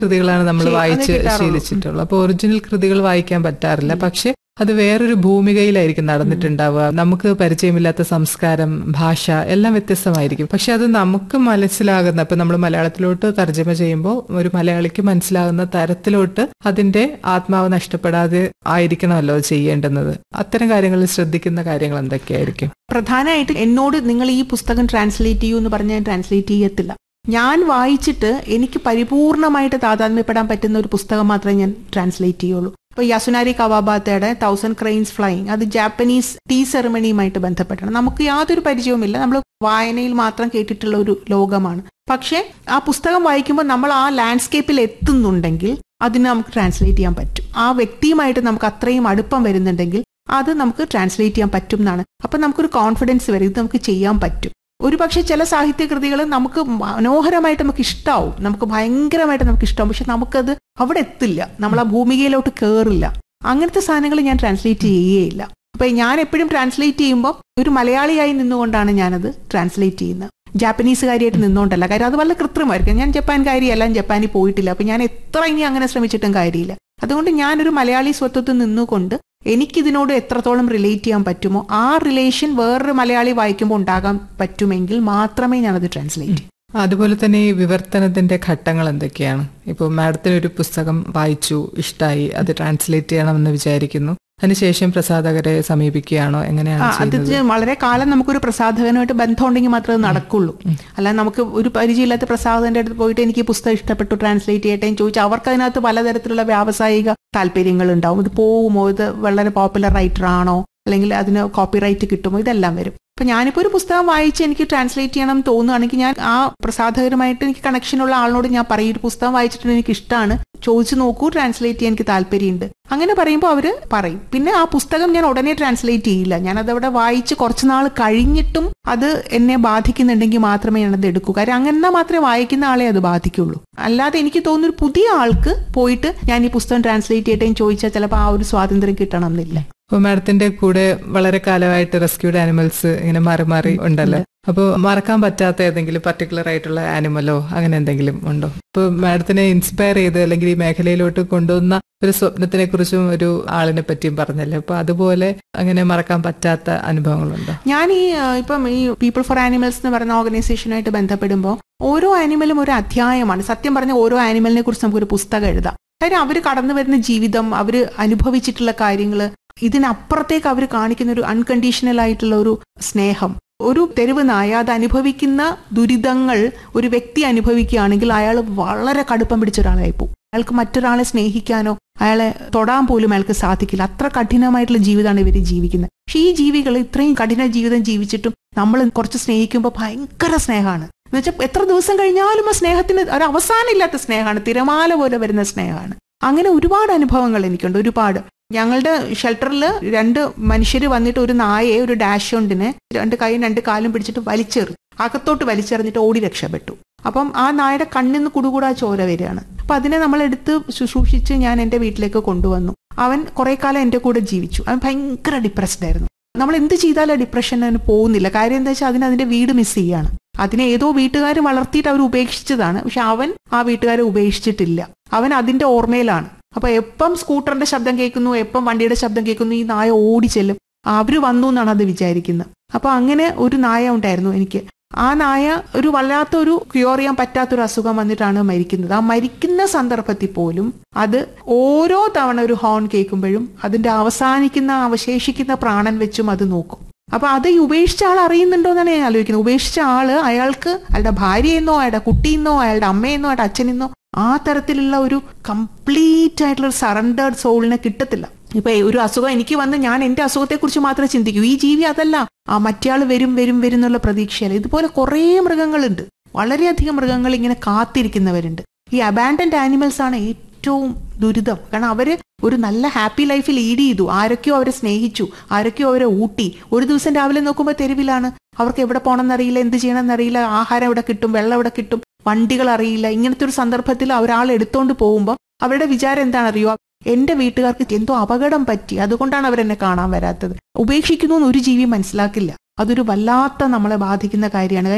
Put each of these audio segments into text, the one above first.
കൃതികളാണ് നമ്മൾ ശരി, അതേ വായിച്ച് കിട്ടാറുള്ളൂ. ശീലിച്ചിട്ടുള്ളത് അപ്പോൾ ഒറിജിനൽ കൃതികൾ വായിക്കാൻ പറ്റാറില്ല പക്ഷെ അത് വേറൊരു ഭൂമികയിലായിരിക്കും നടന്നിട്ടുണ്ടാവുക നമുക്ക് പരിചയമില്ലാത്ത സംസ്കാരം ഭാഷ എല്ലാം വ്യത്യസ്തമായിരിക്കും പക്ഷെ അത് നമുക്ക് മനസ്സിലാകുന്ന ഇപ്പൊ നമ്മൾ മലയാളത്തിലോട്ട് തർജ്ജമ ചെയ്യുമ്പോൾ ഒരു മലയാളിക്ക് മനസ്സിലാകുന്ന തരത്തിലോട്ട് അതിന്റെ ആത്മാവ് നഷ്ടപ്പെടാതെ ആയിരിക്കണമല്ലോ അത് ചെയ്യേണ്ടുന്നത് അത്തരം കാര്യങ്ങളിൽ ശ്രദ്ധിക്കുന്ന കാര്യങ്ങൾ എന്തൊക്കെയായിരിക്കും പ്രധാനമായിട്ട് എന്നോട് നിങ്ങൾ ഈ പുസ്തകം ട്രാൻസ്ലേറ്റ് ചെയ്യൂ എന്ന് പറഞ്ഞാൽ ട്രാൻസ്ലേറ്റ് ചെയ്യത്തില്ല ഞാൻ വായിച്ചിട്ട് എനിക്ക് പരിപൂർണമായിട്ട് താതാത്മ്യപ്പെടാൻ പറ്റുന്ന ഒരു പുസ്തകം മാത്രമേ ഞാൻ ട്രാൻസ്ലേറ്റ് ചെയ്യുള്ളൂ ഇപ്പൊ യസുനാരി കവാബാത്തയുടെ തൗസൻഡ് ക്രെയിൻസ് ഫ്ലൈയിങ് അത് ജാപ്പനീസ് ടീ സെറമണിയുമായിട്ട് ബന്ധപ്പെട്ടാണ് നമുക്ക് യാതൊരു പരിചയവുമില്ല നമ്മൾ വായനയിൽ മാത്രം കേട്ടിട്ടുള്ള ഒരു ലോകമാണ് പക്ഷേ ആ പുസ്തകം വായിക്കുമ്പോൾ നമ്മൾ ആ ലാൻഡ്സ്കേപ്പിൽ എത്തുന്നുണ്ടെങ്കിൽ അതിന് നമുക്ക് ട്രാൻസ്ലേറ്റ് ചെയ്യാൻ പറ്റും ആ വ്യക്തിയുമായിട്ട് നമുക്ക് അത്രയും അടുപ്പം വരുന്നുണ്ടെങ്കിൽ അത് നമുക്ക് ട്രാൻസ്ലേറ്റ് ചെയ്യാൻ പറ്റും എന്നാണ് അപ്പൊ നമുക്കൊരു കോൺഫിഡൻസ് വരും ഇത് നമുക്ക് ചെയ്യാൻ പറ്റും ഒരു പക്ഷേ ചില സാഹിത്യകൃതികൾ നമുക്ക് മനോഹരമായിട്ട് നമുക്ക് ഇഷ്ടാവും നമുക്ക് ഭയങ്കരമായിട്ട് നമുക്ക് ഇഷ്ടമാവും പക്ഷെ നമുക്കത് അവിടെ എത്തില്ല നമ്മൾ ആ ഭൂമികയിലോട്ട് കയറില്ല അങ്ങനത്തെ സാധനങ്ങൾ ഞാൻ ട്രാൻസ്ലേറ്റ് ചെയ്യുകയില്ല അപ്പൊ ഞാൻ എപ്പോഴും ട്രാൻസ്ലേറ്റ് ചെയ്യുമ്പോൾ ഒരു മലയാളിയായി നിന്നുകൊണ്ടാണ് ഞാനത് ട്രാൻസ്ലേറ്റ് ചെയ്യുന്നത് ജാപ്പനീസുകാരിയായിട്ട് നിന്നുകൊണ്ടല്ല കാര്യം അത് വളരെ കൃത്രിമമായിരിക്കും ഞാൻ ജപ്പാൻകാരിയല്ല ഞാൻ ജപ്പാനിൽ പോയിട്ടില്ല അപ്പൊ ഞാൻ എത്ര ഇനി അങ്ങനെ ശ്രമിച്ചിട്ടും കാര്യമില്ല അതുകൊണ്ട് ഞാനൊരു മലയാളി സ്വത്വത്തിൽ നിന്നുകൊണ്ട് എനിക്കിതിനോട് എത്രത്തോളം റിലേറ്റ് ചെയ്യാൻ പറ്റുമോ ആ റിലേഷൻ വേറൊരു മലയാളി വായിക്കുമ്പോൾ ഉണ്ടാകാൻ പറ്റുമെങ്കിൽ മാത്രമേ ഞാനത് ട്രാൻസ്ലേറ്റ് ചെയ്യൂ അതുപോലെ തന്നെ ഈ വിവർത്തനത്തിന്റെ ഘട്ടങ്ങൾ എന്തൊക്കെയാണ് ഇപ്പോൾ മാഡത്തിന് ഒരു പുസ്തകം വായിച്ചു ഇഷ്ടമായി അത് ട്രാൻസ്ലേറ്റ് ചെയ്യണമെന്ന് വിചാരിക്കുന്നു അതിനുശേഷം പ്രസാധകരെ സമീപിക്കുകയാണോ എങ്ങനെയാണ് ആ, അത് ചെയ്യുന്നത് ചെ- വളരെ കാലം നമുക്കൊരു പ്രസാധകനുമായിട്ട് ബന്ധം ഉണ്ടെങ്കിൽ മാത്രമേ അത് നടക്കുള്ളൂ അല്ലാതെ നമുക്ക് ഒരു പരിചയമില്ലാത്ത പ്രസാധകന്റെ അടുത്ത് പോയിട്ട് എനിക്ക് ഈ പുസ്തകം ഇഷ്ടപ്പെട്ടു ട്രാൻസ്ലേറ്റ് ചെയ്യട്ടെ എന്ന് ചോദിച്ചാൽ അവർക്ക് അതിനകത്ത് പലതരത്തിലുള്ള വ്യാവസായിക താല്പര്യങ്ങൾ ഉണ്ടാവും ഇത് പോകുമോ ഇത് വളരെ പോപ്പുലർ റൈറ്റർ ആണോ അല്ലെങ്കിൽ അതിന് കോപ്പിറൈറ്റ് കിട്ടുമോ ഇതെല്ലാം വരും അപ്പൊ ഞാനിപ്പോ ഒരു പുസ്തകം വായിച്ച് എനിക്ക് ട്രാൻസ്ലേറ്റ് ചെയ്യണം എന്ന് തോന്നുകയാണെങ്കിൽ ഞാൻ ആ പ്രസാധകരുമായിട്ട് എനിക്ക് കണക്ഷനുള്ള ആളിനോട് ഞാൻ പറയും ഒരു പുസ്തകം വായിച്ചിട്ട് എനിക്ക് ഇഷ്ടമാണ് ചോദിച്ചു നോക്കൂ ട്രാൻസ്ലേറ്റ് ചെയ്യാൻ എനിക്ക് താല്പര്യമുണ്ട് അങ്ങനെ പറയുമ്പോൾ അവര് പറയും പിന്നെ ആ പുസ്തകം ഞാൻ ഉടനെ ട്രാൻസ്ലേറ്റ് ചെയ്യില്ല ഞാൻ അതവിടെ വായിച്ച് കുറച്ച് നാൾ കഴിഞ്ഞിട്ടും അത് എന്നെ ബാധിക്കുന്നുണ്ടെങ്കിൽ മാത്രമേ ഞാനത് എടുക്കൂ കാര്യം അങ്ങനെ മാത്രമേ വായിക്കുന്ന ആളെ അത് ബാധിക്കുള്ളൂ അല്ലാതെ എനിക്ക് തോന്നുന്നു ഒരു പുതിയ ആൾക്ക് പോയിട്ട് ഞാൻ ഈ പുസ്തകം ട്രാൻസ്ലേറ്റ് ചെയ്യട്ടെ എന്ന് ചോദിച്ചാൽ ചിലപ്പോൾ ആ ഒരു സ്വാതന്ത്ര്യം കിട്ടണം എന്നില്ല അപ്പോൾ മാഡത്തിന്റെ കൂടെ വളരെ കാലമായിട്ട് റെസ്ക്യൂഡ് ആനിമൽസ് ഇങ്ങനെ മാറി മാറി ഉണ്ടല്ലോ അപ്പോൾ മറക്കാൻ പറ്റാത്ത ഏതെങ്കിലും പർട്ടിക്കുലർ ആയിട്ടുള്ള ആനിമലോ അങ്ങനെ എന്തെങ്കിലും ഉണ്ടോ ഇപ്പോൾ മാഡത്തിനെ ഇൻസ്പയർ ചെയ്ത് അല്ലെങ്കിൽ ഈ മേഖലയിലോട്ട് കൊണ്ടുവന്ന ഒരു സ്വപ്നത്തിനെ കുറിച്ചും ഒരു ആളിനെ പറ്റിയും പറഞ്ഞല്ലോ അപ്പൊ അതുപോലെ അങ്ങനെ മറക്കാൻ പറ്റാത്ത അനുഭവങ്ങളുണ്ടോ ഞാൻ ഈ ആ, ഇപ്പം ഈ പീപ്പിൾ ഫോർ ആനിമൽസ് എന്ന് പറയുന്ന ഓർഗനൈസേഷനായിട്ട് ബന്ധപ്പെടുമ്പോൾ ഓരോ ആനിമലും ഒരു അധ്യായമാണ് സത്യം പറഞ്ഞ ഓരോ ആനിമലിനെ കുറിച്ച് നമുക്കൊരു പുസ്തകം എഴുതാം കാര്യം അവർ കടന്നു വരുന്ന ജീവിതം അവർ അനുഭവിച്ചിട്ടുള്ള കാര്യങ്ങൾ ഇതിനപ്പുറത്തേക്ക് അവർ കാണിക്കുന്ന ഒരു അൺകണ്ടീഷണൽ ആയിട്ടുള്ള ഒരു സ്നേഹം ഒരു തെരുവ് നായ അത് അനുഭവിക്കുന്ന ദുരിതങ്ങൾ ഒരു വ്യക്തി അനുഭവിക്കുകയാണെങ്കിൽ അയാൾ വളരെ കടുപ്പം പിടിച്ച ഒരാളായി പോകും അയാൾക്ക് മറ്റൊരാളെ സ്നേഹിക്കാനോ അയാളെ തൊടാൻ പോലും അയാൾക്ക് സാധിക്കില്ല അത്ര കഠിനമായിട്ടുള്ള ജീവിതമാണ് ഇവർ ജീവിക്കുന്നത് പക്ഷെ ഈ ജീവികൾ ഇത്രയും കഠിന ജീവിതം ജീവിച്ചിട്ടും നമ്മൾ കുറച്ച് സ്നേഹിക്കുമ്പോൾ ഭയങ്കര സ്നേഹമാണ് എന്നുവെച്ചാൽ എത്ര ദിവസം കഴിഞ്ഞാലും ആ സ്നേഹത്തിന് ഒരു അവസാനമില്ലാത്ത സ്നേഹമാണ് തിരമാല പോലെ വരുന്ന സ്നേഹമാണ് അങ്ങനെ ഒരുപാട് അനുഭവങ്ങൾ എനിക്കുണ്ട് ഒരുപാട് ഞങ്ങളുടെ ഷെൽട്ടറിൽ രണ്ട് മനുഷ്യർ വന്നിട്ട് ഒരു നായയെ ഒരു ഡാഷ് കൊണ്ടിനെ രണ്ട് കൈയും രണ്ട് കാലും പിടിച്ചിട്ട് വലിച്ചെറി അകത്തോട്ട് വലിച്ചെറിഞ്ഞിട്ട് ഓടി രക്ഷപ്പെട്ടു അപ്പം ആ നായയുടെ കണ്ണിൽ നിന്ന് കുടുകൂടാ ചോര വരികയാണ് അപ്പൊ അതിനെ നമ്മൾ എടുത്ത് ശുശ്രൂഷിച്ച് ഞാൻ എന്റെ വീട്ടിലേക്ക് കൊണ്ടുവന്നു അവൻ കുറെ കാലം എന്റെ കൂടെ ജീവിച്ചു അവൻ ഭയങ്കര ഡിപ്രസ്ഡ് ആയിരുന്നു നമ്മൾ എന്ത് ചെയ്താലും ഡിപ്രഷൻ അതിന് പോകുന്നില്ല കാര്യം എന്താ വെച്ചാൽ അതിന് അതിന്റെ വീട് മിസ് ചെയ്യാണ് അതിനെ ഏതോ വീട്ടുകാർ വളർത്തിയിട്ട് അവർ ഉപേക്ഷിച്ചതാണ് പക്ഷെ അവൻ ആ വീട്ടുകാരെ ഉപേക്ഷിച്ചിട്ടില്ല അവൻ അതിന്റെ ഓർമ്മയിലാണ് അപ്പൊ എപ്പം സ്കൂട്ടറിന്റെ ശബ്ദം കേൾക്കുന്നു എപ്പം വണ്ടിയുടെ ശബ്ദം കേൾക്കുന്നു ഈ നായ ഓടി ചെല്ലും അവര് വന്നു എന്നാണ് അത് വിചാരിക്കുന്നത് അപ്പൊ അങ്ങനെ ഒരു നായ ഉണ്ടായിരുന്നു എനിക്ക് ആ നായ ഒരു വല്ലാത്ത ഒരു ക്യൂർ ചെയ്യാൻ പറ്റാത്തൊരു അസുഖം വന്നിട്ടാണ് മരിക്കുന്നത് ആ മരിക്കുന്ന സന്ദർഭത്തിൽ പോലും അത് ഓരോ തവണ ഒരു ഹോൺ കേൾക്കുമ്പോഴും അതിന്റെ അവസാനിക്കുന്ന അവശേഷിക്കുന്ന പ്രാണൻ വെച്ചും അത് നോക്കും അപ്പൊ അത് ഈ ഉപേക്ഷിച്ച ആൾ അറിയുന്നുണ്ടോ എന്നാണ് ഞാൻ ആലോചിക്കുന്നത് ഉപേക്ഷിച്ച ആള് അയാൾക്ക് അയാളുടെ ഭാര്യയെന്നോ അയാളുടെ കുട്ടിയെന്നോ അയാളുടെ അമ്മയെന്നോ അയാളുടെ അച്ഛനെന്നോ ആ തരത്തിലുള്ള ഒരു കംപ്ലീറ്റ് ആയിട്ടുള്ള ഒരു സറണ്ടേർഡ് സോളിനെ കിട്ടത്തില്ല ഇപ്പൊ ഒരു അസുഖം എനിക്ക് വന്ന് ഞാൻ എന്റെ അസുഖത്തെ കുറിച്ച് മാത്രമേ ചിന്തിക്കൂ ഈ ജീവി അതല്ല ആ മറ്റയാൾ വരും വരും വരും എന്നുള്ള പ്രതീക്ഷയല്ല ഇതുപോലെ കുറേ മൃഗങ്ങളുണ്ട് വളരെയധികം മൃഗങ്ങൾ ഇങ്ങനെ കാത്തിരിക്കുന്നവരുണ്ട് ഈ അബാൻഡൻഡ് ആനിമൽസ് ആണ് ഏറ്റവും ദുരിതം കാരണം അവര് ഒരു നല്ല ഹാപ്പി ലൈഫ് ലീഡ് ചെയ്തു ആരൊക്കെയോ അവരെ സ്നേഹിച്ചു ആരൊക്കെയോ അവരെ ഊട്ടി ഒരു ദിവസം രാവിലെ നോക്കുമ്പോൾ തെരുവിലാണ് അവർക്ക് എവിടെ പോകണമെന്നറിയില്ല എന്ത് ചെയ്യണമെന്നറിയില്ല ആഹാരം എവിടെ കിട്ടും വെള്ളം എവിടെ കിട്ടും വണ്ടികൾ അറിയില്ല ഇങ്ങനത്തെ ഒരു സന്ദർഭത്തിൽ ഒരാൾ എടുത്തോണ്ട് പോകുമ്പോൾ അവരുടെ വിചാരം എന്താണെന്നറിയോ എന്റെ വീട്ടുകാർക്ക് എന്തോ അപകടം പറ്റി അതുകൊണ്ടാണ് അവരെന്നെ കാണാൻ വരാത്തത് ഉപേക്ഷിക്കുന്നു എന്ന് ഒരു ജീവി മനസ്സിലാക്കില്ല അതൊരു വല്ലാത്ത നമ്മളെ ബാധിക്കുന്ന കാര്യമാണ് കാര്യം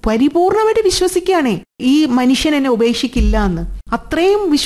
പരിപൂർണമായിട്ട് വിശ്വസിക്കുകയാണേ ഈ മനുഷ്യൻ എന്നെ ഉപേക്ഷിക്കില്ല എന്ന് അത്രയും